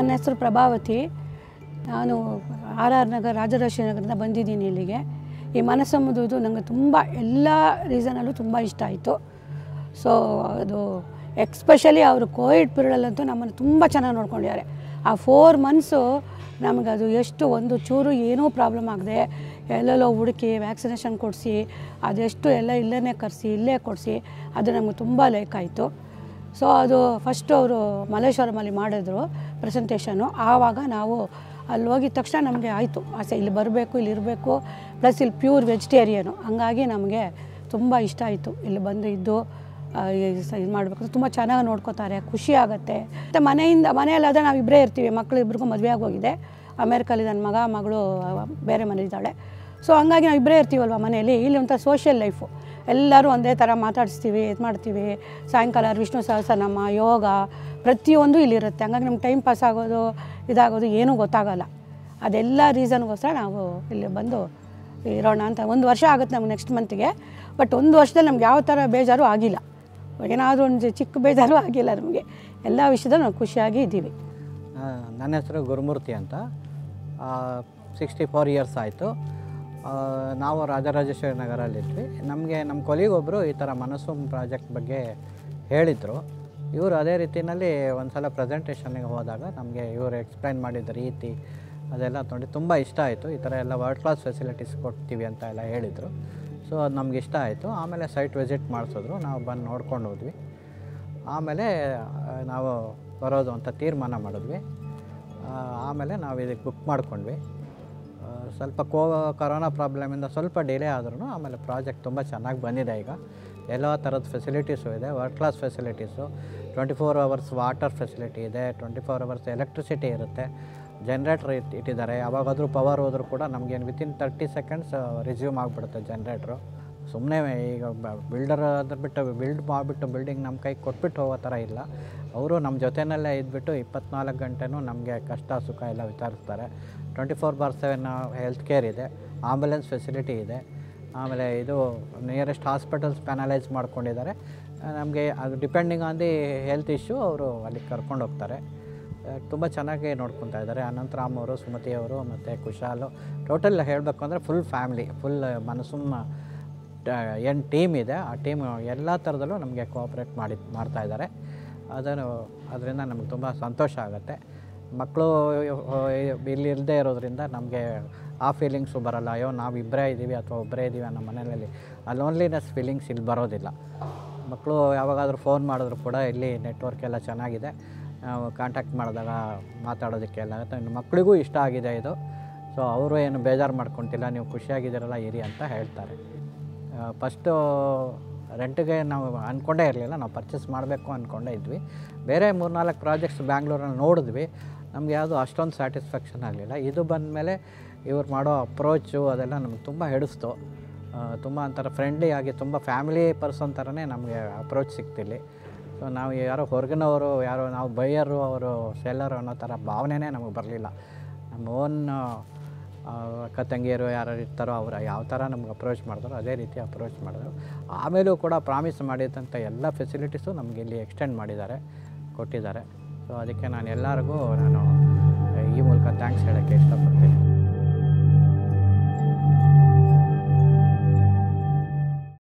ನನ್ನ ಹೆಸರು ಪ್ರಭಾವತಿ ನಾನು ಆರ್ ಆರ್ ನಗರ ರಾಜರಾಜೇಶ್ವರಿ ನಗರದಿಂದ ಬಂದಿದ್ದೀನಿ ಇಲ್ಲಿಗೆ ಈ ಮನಸ್ಸಂಬುದು ನನಗೆ ತುಂಬ ಎಲ್ಲ ರೀಸನಲ್ಲೂ ತುಂಬ ಇಷ್ಟ ಆಯಿತು ಸೊ ಅದು ಎಕ್ಸ್ಪೆಷಲಿ ಅವರು ಕೋವಿಡ್ ಪೀರಿಯಡಲ್ಲಂತೂ ನಮ್ಮನ್ನು ತುಂಬ ಚೆನ್ನಾಗಿ ನೋಡ್ಕೊಂಡಿದ್ದಾರೆ ಆ ಫೋರ್ ಮಂತ್ಸು ನಮಗೆ ಅದು ಎಷ್ಟು ಒಂದು ಚೂರು ಏನೂ ಪ್ರಾಬ್ಲಮ್ ಆಗದೆ ಎಲ್ಲೆಲ್ಲೋ ಹುಡುಕಿ ವ್ಯಾಕ್ಸಿನೇಷನ್ ಕೊಡಿಸಿ ಅದೆಷ್ಟು ಎಲ್ಲ ಇಲ್ಲೇ ಕರೆಸಿ ಇಲ್ಲೇ ಕೊಡಿಸಿ ಅದು ನಮಗೆ ತುಂಬ ಲೈಕ್ ಆಯಿತು ಸೊ ಅದು ಫಸ್ಟು ಅವರು ಮಲ್ಲೇಶ್ವರಮಲ್ಲಿ ಮಾಡಿದ್ರು ಪ್ರೆಸೆಂಟೇಷನು ಆವಾಗ ನಾವು ಅಲ್ಲಿ ಹೋಗಿದ ತಕ್ಷಣ ನಮಗೆ ಆಯಿತು ಆಸೆ ಇಲ್ಲಿ ಬರಬೇಕು ಇಲ್ಲಿ ಇರಬೇಕು ಪ್ಲಸ್ ಇಲ್ಲಿ ಪ್ಯೂರ್ ವೆಜಿಟೇರಿಯನು ಹಂಗಾಗಿ ನಮಗೆ ತುಂಬ ಇಷ್ಟ ಆಯಿತು ಇಲ್ಲಿ ಬಂದು ಇದ್ದು ಇದು ಮಾಡಬೇಕು ತುಂಬ ಚೆನ್ನಾಗಿ ನೋಡ್ಕೋತಾರೆ ಖುಷಿ ಆಗುತ್ತೆ ಮತ್ತು ಮನೆಯಿಂದ ಮನೆಯಲ್ಲಾದರೆ ನಾವು ಇಬ್ಬರೇ ಇರ್ತೀವಿ ಮಕ್ಕಳು ಇಬ್ರಿಗೂ ಮದುವೆ ಆಗೋಗಿದೆ ಅಮೇರಿಕಲ್ಲಿ ನನ್ನ ಮಗ ಮಗಳು ಬೇರೆ ಮನೇಲಿದ್ದಾಳೆ ಸೊ ಹಂಗಾಗಿ ನಾವು ಇಬ್ಬರೇ ಇರ್ತೀವಲ್ವ ಮನೆಯಲ್ಲಿ ಇಲ್ಲಿ ಒಂಥರ ಸೋಷಿಯಲ್ ಲೈಫು ಎಲ್ಲರೂ ಒಂದೇ ಥರ ಮಾತಾಡಿಸ್ತೀವಿ ಇದು ಮಾಡ್ತೀವಿ ಸಾಯಂಕಾಲ ವಿಷ್ಣು ಸಹಸ್ರನಾಮ ಯೋಗ ಪ್ರತಿಯೊಂದು ಇಲ್ಲಿರುತ್ತೆ ಹಂಗಾಗಿ ನಮ್ಗೆ ಟೈಮ್ ಪಾಸ್ ಆಗೋದು ಇದಾಗೋದು ಏನೂ ಗೊತ್ತಾಗಲ್ಲ ಅದೆಲ್ಲ ರೀಸನ್ಗೋಸ್ಕರ ನಾವು ಇಲ್ಲಿ ಬಂದು ಇರೋಣ ಅಂತ ಒಂದು ವರ್ಷ ಆಗುತ್ತೆ ನಮ್ಗೆ ನೆಕ್ಸ್ಟ್ ಮಂತಿಗೆ ಬಟ್ ಒಂದು ವರ್ಷದಲ್ಲಿ ನಮ್ಗೆ ಯಾವ ಥರ ಬೇಜಾರು ಆಗಿಲ್ಲ ಏನಾದರೂ ಒಂದು ಚಿಕ್ಕ ಬೇಜಾರು ಆಗಿಲ್ಲ ನಮಗೆ ಎಲ್ಲ ವಿಷಯದಲ್ಲಿ ನಾವು ಖುಷಿಯಾಗಿ ಇದ್ದೀವಿ ಆ, ನನ್ನ ಹೆಸರು ಗುರುಮೂರ್ತಿ ಅಂತ ಸಿಕ್ಸ್ಟಿ ಫೋರ್ ಇಯರ್ಸ್ ಆಯಿತು ನಾವು ರಾಜರಾಜೇಶ್ವರಿ ನಗರಲ್ಲಿದ್ವಿ ನಮಗೆ ನಮ್ಮ ಕೊಲಿಗೊಬ್ಬರು ಈ ಥರ ಮನಸ್ಸು ಪ್ರಾಜೆಕ್ಟ್ ಬಗ್ಗೆ ಹೇಳಿದರು ಇವರು ಅದೇ ರೀತಿಯಲ್ಲಿ ಒಂದು ಸಲ ಪ್ರೆಸೆಂಟೇಷನ್ಗೆ ಹೋದಾಗ ನಮಗೆ ಇವರು ಎಕ್ಸ್ಪ್ಲೈನ್ ಮಾಡಿದ ರೀತಿ ಅದೆಲ್ಲ ನೋಡಿ ತುಂಬ ಇಷ್ಟ ಆಯಿತು ಈ ಥರ ಎಲ್ಲ ವರ್ಲ್ಡ್ ಕ್ಲಾಸ್ ಫೆಸಿಲಿಟೀಸ್ ಕೊಡ್ತೀವಿ ಅಂತ ಎಲ್ಲ ಹೇಳಿದರು ಸೊ ಅದು ನಮ್ಗೆ ಇಷ್ಟ ಆಯಿತು ಆಮೇಲೆ ಸೈಟ್ ವಿಸಿಟ್ ಮಾಡಿಸಿದ್ರು ನಾವು ಬಂದು ನೋಡ್ಕೊಂಡು ಹೋದ್ವಿ ಆಮೇಲೆ ಆ, ನಾವು ಬರೋದು ಅಂತ ತೀರ್ಮಾನ ಮಾಡಿದ್ವಿ ಆ, ಆಮೇಲೆ ನಾವು ಇದಕ್ಕೆ ಬುಕ್ ಮಾಡ್ಕೊಂಡ್ವಿ ಆ, ಸ್ವಲ್ಪ ಕೋ ಕರೋನಾ ಪ್ರಾಬ್ಲಮಿಂದ ಸ್ವಲ್ಪ ಡಿಲೇ ಆದ್ರೂ ಆಮೇಲೆ ಪ್ರಾಜೆಕ್ಟ್ ತುಂಬ ಚೆನ್ನಾಗಿ ಬಂದಿದೆ ಈಗ ಎಲ್ಲ ಥರದ ಫೆಸಿಲಿಟೀಸು ಇದೆ world class facilities twenty four hours water facility ಇದೆ ಟ್ವೆಂಟಿ ಫೋರ್ ಅವರ್ಸ್ ಎಲೆಕ್ಟ್ರಿಸಿಟಿ ಇರುತ್ತೆ ಜನ್ರೇಟ್ರ್ ಇಟ್ ಇಟ್ಟಿದ್ದಾರೆ ಯಾವಾಗಾದರೂ ಪವರ್ ಹೋದರೂ ಕೂಡ ನಮಗೇನು ವಿತಿನ್ ತರ್ಟಿ ಸೆಕೆಂಡ್ಸ್ ರಿಸ್ಯೂಮ್ ಆಗಿಬಿಡುತ್ತೆ ಜನ್ರೇಟ್ರು ಸುಮ್ಮನೆ ಈಗ ಬಿಲ್ಡರ್ ಅದ್ರ ಬಿಟ್ಟು ಬಿಲ್ಡ್ ಮಾಡಿಬಿಟ್ಟು ಬಿಲ್ಡಿಂಗ್ ನಮ್ಮ ಕೈಗೆ ಕೊಟ್ಬಿಟ್ಟು ಹೋಗೋ ಥರ ಇಲ್ಲ ಅವರು ನಮ್ಮ ಜೊತೆಯಲ್ಲೇ ಇದ್ಬಿಟ್ಟು ಇಪ್ಪತ್ನಾಲ್ಕು ಗಂಟೆನೂ ನಮಗೆ ಕಷ್ಟ ಸುಖ ಎಲ್ಲ ವಿಚಾರಿಸ್ತಾರೆ twenty four bar seven health care ಇದೆ ಆಂಬುಲೆನ್ಸ್ ಫೆಸಿಲಿಟಿ ಇದೆ ಆಮೇಲೆ ಇದು ನಿಯರೆಸ್ಟ್ ಹಾಸ್ಪಿಟಲ್ಸ್ ಪ್ಯಾನಲೈಸ್ ಮಾಡ್ಕೊಂಡಿದ್ದಾರೆ ನಮಗೆ ಅದು depending on the health issue ಅವರು ಅಲ್ಲಿಗೆ ಕರ್ಕೊಂಡು ಹೋಗ್ತಾರೆ ತುಂಬ ಚೆನ್ನಾಗಿ ನೋಡ್ಕೊತಾ ಇದ್ದಾರೆ ಅನಂತರಾಮ್ ಅವರು ಸುಮತಿ ಅವರು ಮತ್ತು ಕುಶಾಲು ಟೋಟಲ್ ಹೇಳಬೇಕು ಅಂದರೆ ಫುಲ್ ಫ್ಯಾಮ್ಲಿ ಫುಲ್ ಮನಸ್ಸುಮ್ಮ ಏನು ಟೀಮ್ ಇದೆ ಆ ಟೀಮ್ ಎಲ್ಲ ಥರದಲ್ಲೂ ನಮಗೆ ಕೋಆಪ್ರೇಟ್ ಮಾಡಿ ಮಾಡ್ತಾ ಇದ್ದಾರೆ ಅದನ್ನು ಅದರಿಂದ ನಮಗೆ ತುಂಬ ಸಂತೋಷ ಆಗುತ್ತೆ ಮಕ್ಕಳು ಇಲ್ಲಿ ಇಲ್ಲದೆ ಇರೋದ್ರಿಂದ ನಮಗೆ ಆ ಫೀಲಿಂಗ್ಸು ಬರಲ್ಲ ಅಯ್ಯೋ ನಾವು ಇಬ್ಬರೇ ಇದ್ದೀವಿ ಅಥವಾ ಒಬ್ಬರೇ ಇದ್ದೀವಿ ಅನ್ನೋ ಮನೆಯಲ್ಲಿ ಆ ಲೋನ್ಲಿನೆಸ್ ಫೀಲಿಂಗ್ಸ್ ಇಲ್ಲಿ ಬರೋದಿಲ್ಲ ಮಕ್ಕಳು ಯಾವಾಗಾದರೂ ಫೋನ್ ಮಾಡಿದ್ರು ಕೂಡ ಇಲ್ಲಿ ನೆಟ್ವರ್ಕ್ ಎಲ್ಲ ಚೆನ್ನಾಗಿದೆ ನಾವು ಕಾಂಟ್ಯಾಕ್ಟ್ ಮಾಡಿದಾಗ ಮಾತಾಡೋದಕ್ಕೆಲ್ಲ ಆಗುತ್ತೆ ಇನ್ನು ಮಕ್ಕಳಿಗೂ ಇಷ್ಟ ಆಗಿದೆ ಇದು ಸೊ ಅವರು ಏನು ಬೇಜಾರು ಮಾಡ್ಕೊತಿಲ್ಲ ನೀವು ಖುಷಿಯಾಗಿದ್ದೀರಲ್ಲ ಇರಿ ಅಂತ ಹೇಳ್ತಾರೆ ಫಸ್ಟು ರೆಂಟಿಗೆ ನಾವು ಅಂದ್ಕೊಂಡೇ ಇರಲಿಲ್ಲ ನಾವು ಪರ್ಚೇಸ್ ಮಾಡಬೇಕು ಅಂದ್ಕೊಂಡೇ ಇದ್ವಿ ಬೇರೆ ಮೂರ್ನಾಲ್ಕು ಪ್ರಾಜೆಕ್ಟ್ಸ್ ಬ್ಯಾಂಗ್ಳೂರಲ್ಲಿ ನೋಡಿದ್ವಿ ನಮ್ಗೆ ಯಾವುದು ಅಷ್ಟೊಂದು ಸ್ಯಾಟಿಸ್ಫ್ಯಾಕ್ಷನ್ ಆಗಲಿಲ್ಲ ಇದು ಬಂದಮೇಲೆ ಇವ್ರು ಮಾಡೋ ಅಪ್ರೋಚು ಅದೆಲ್ಲ ನಮ್ಗೆ ತುಂಬ ಹಿಡಿಸ್ತು ತುಂಬ ಒಂಥರ ಫ್ರೆಂಡ್ಲಿ ಆಗಿ ತುಂಬ ಫ್ಯಾಮಿಲಿ ಪರ್ಸನ್ ಥರನೇ ನಮಗೆ ಅಪ್ರೋಚ್ ಸಿಕ್ತಿಲ್ಲಿ ಸೊ ನಾವು ಯಾರೋ ಹೊರಗಿನವರು ಯಾರೋ ನಾವು ಬೈಯರು ಅವರು ಸೆಲ್ಲರು ಅನ್ನೋ ಥರ ಭಾವನೆನೇ ನಮಗೆ ಬರಲಿಲ್ಲ ನಮ್ಮ ಓನ್ ಅಕ್ಕ ತಂಗಿಯರು ಯಾರು ಇರ್ತಾರೋ ಅವ್ರು ಯಾವ ಥರ ನಮ್ಗೆ ಅಪ್ರೋಚ್ ಮಾಡಿದ್ರು ಅದೇ ರೀತಿ ಅಪ್ರೋಚ್ ಮಾಡಿದ್ರು ಆಮೇಲೂ ಕೂಡ ಪ್ರಾಮಿಸ್ ಮಾಡಿದಂಥ ಎಲ್ಲ ಫೆಸಿಲಿಟೀಸು ನಮಗೆ ಇಲ್ಲಿ ಎಕ್ಸ್ಟೆಂಡ್ ಮಾಡಿದ್ದಾರೆ ಕೊಟ್ಟಿದ್ದಾರೆ ಸೊ ಅದಕ್ಕೆ ನಾನು ಎಲ್ಲರಿಗೂ ನಾನು ಈ ಮೂಲಕ ಥ್ಯಾಂಕ್ಸ್ ಹೇಳೋಕ್ಕೆ ಇಷ್ಟಪಡ್ತೀನಿ